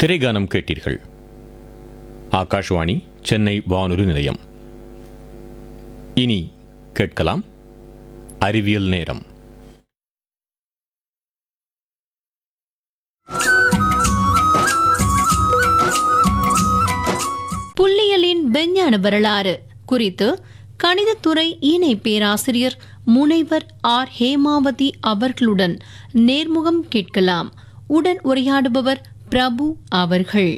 திரைகானம் கேட்டீர்கள் ஆகாஷ்வாணி சென்னை வானொலி நிலையம் இனி கேட்கலாம் அறிவியல் நேரம் புள்ளியலின் விஞ்ஞான வரலாறு குறித்து கணிதத்துறை இணை பேராசிரியர் முனைவர் ஆர் ஹேமாவதி அவர்களுடன் நேர்முகம் கேட்கலாம் உடன் உரையாடுபவர் பிரபு அவர்கள்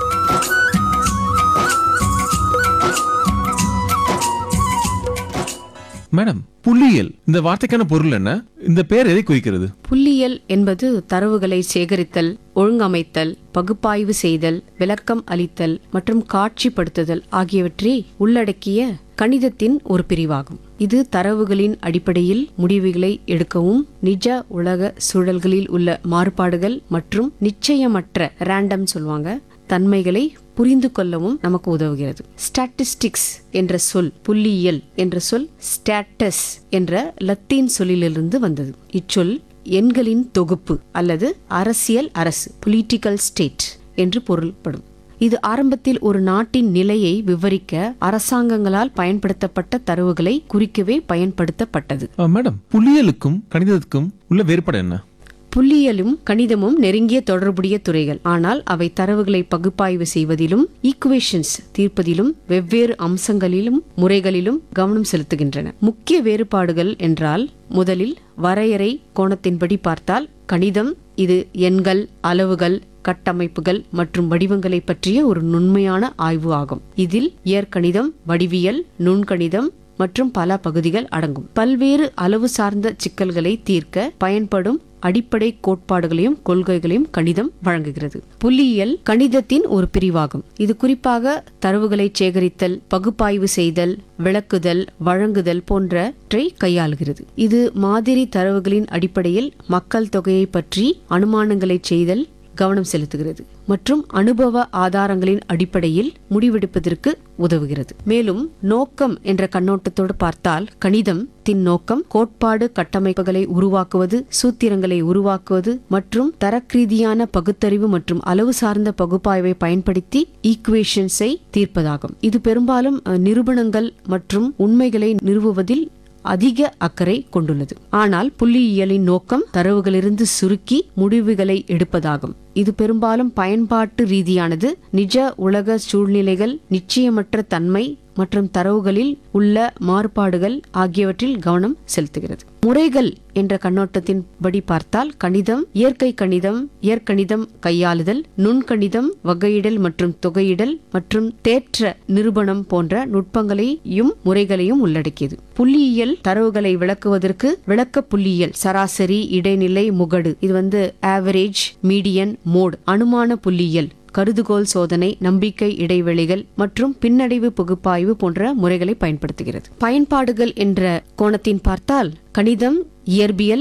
மேடம் புள்ளியியல் இந்த வார்த்தைக்கான பொருள் என்ன இந்த பெயர் எதை குறிக்கிறது புள்ளியியல் என்பது தரவுகளை சேகரித்தல் ஒழுங்கமைத்தல் பகுப்பாய்வு செய்தல் விளக்கம் அளித்தல் மற்றும் காட்சிப்படுத்துதல் ஆகியவற்றை உள்ளடக்கிய கணிதத்தின் ஒரு பிரிவாகும் இது தரவுகளின் அடிப்படையில் முடிவுகளை எடுக்கவும் நிஜ உலக சூழல்களில் உள்ள மாறுபாடுகள் மற்றும் நிச்சயமற்ற ரேண்டம் சொல்லுவாங்க தன்மைகளை புரிந்து கொள்ளவும் நமக்கு உதவுகிறது ஸ்டாட்டிஸ்டிக்ஸ் என்ற சொல் புள்ளியியல் என்ற சொல் ஸ்டாட்டஸ் என்ற லத்தீன் சொல்லிலிருந்து வந்தது இச்சொல் எண்களின் தொகுப்பு அல்லது அரசியல் அரசு பொலிட்டிக்கல் ஸ்டேட் என்று பொருள்படும் இது ஆரம்பத்தில் ஒரு நாட்டின் நிலையை விவரிக்க அரசாங்கங்களால் பயன்படுத்தப்பட்ட தரவுகளை குறிக்கவே பயன்படுத்தப்பட்டது ஆ, மேடம் புள்ளியியலுக்கும் கணிதத்துக்கும் உள்ள வேறுபாடு என்ன புள்ளியியலும் கணிதமும் நெருங்கிய தொடர்புடைய துறைகள் ஆனால் அவை தரவுகளை பகுப்பாய்வு செய்வதிலும் ஈக்குவேஷன்ஸ் தீர்ப்பதிலும் வெவ்வேறு அம்சங்களிலும் முறைகளிலும் கவனம் செலுத்துகின்றன முக்கிய வேறுபாடுகள் என்றால் முதலில் வரையறை கோணத்தின்படி பார்த்தால் கணிதம் இது எண்கள் அளவுகள் கட்டமைப்புகள் மற்றும் வடிவங்களை பற்றிய ஒரு நுண்மையான ஆய்வு ஆகும் இதில் இயற்கணிதம் வடிவியல் நுண்கணிதம் மற்றும் பல பகுதிகள் அடங்கும் பல்வேறு அளவு சார்ந்த சிக்கல்களை தீர்க்க பயன்படும் அடிப்படை கோட்பாடுகளையும் கொள்கைகளையும் கணிதம் வழங்குகிறது புள்ளியியல் கணிதத்தின் ஒரு பிரிவாகும் இது குறிப்பாக தரவுகளை சேகரித்தல் பகுப்பாய்வு செய்தல் விளக்குதல் வழங்குதல் போன்றவற்றை கையாளுகிறது இது மாதிரி தரவுகளின் அடிப்படையில் மக்கள் தொகையை பற்றி அனுமானங்களை செய்தல் கவனம் செலுத்துகிறது மற்றும் அனுபவ ஆதாரங்களின் அடிப்படையில் முடிவெடுப்பதற்கு உதவுகிறது மேலும் நோக்கம் என்ற கண்ணோட்டத்தோடு பார்த்தால் கணிதம் தின் நோக்கம் கோட்பாடு கட்டமைப்புகளை உருவாக்குவது சூத்திரங்களை உருவாக்குவது மற்றும் தரக்ரீதியான பகுத்தறிவு மற்றும் அளவு சார்ந்த பகுப்பாய்வை பயன்படுத்தி ஈக்குவேஷன்ஸை தீர்ப்பதாகும் இது பெரும்பாலும் அஹ், நிரூபணங்கள் மற்றும் உண்மைகளை நிறுவுவதில் அதிக அக்கறை கொண்டுள்ளது ஆனால் புள்ளியியலின் நோக்கம் தரவுகளிலிருந்து சுருக்கி முடிவுகளை எடுப்பதாகும் இது பெரும்பாலும் பயன்பாட்டு ரீதியானது நிஜ உலக சூழ்நிலைகள் நிச்சயமற்ற தன்மை மற்றும் தரவுகளில் உள்ள மாறுபாடுகள் ஆகியவற்றில் கவனம் செலுத்துகிறது முறைகள் என்ற கண்ணோட்டத்தின்படி பார்த்தால் கணிதம் இயற்கை கணிதம் இயற்கணிதம் கையாளுதல் நுண்கணிதம் வகையிடல் மற்றும் தொகையிடல் மற்றும் தேற்ற நிரூபணம் போன்ற நுட்பங்களையும் முறைகளையும் உள்ளடக்கியது புள்ளியியல் தரவுகளை விளக்குவதற்கு விளக்க புள்ளியியல் சராசரி இடைநிலை முகடு இது வந்து ஆவரேஜ் மீடியன் மோட் அனுமான புள்ளியியல் கருதுகோள் சோதனை நம்பிக்கை இடைவெளிகள் மற்றும் பின்னடைவு பகுப்பாய்வு போன்ற முறைகளை பயன்படுத்துகிறது பயன்பாடுகள் என்ற கோணத்தின் பார்த்தால் கணிதம் இயற்பியல்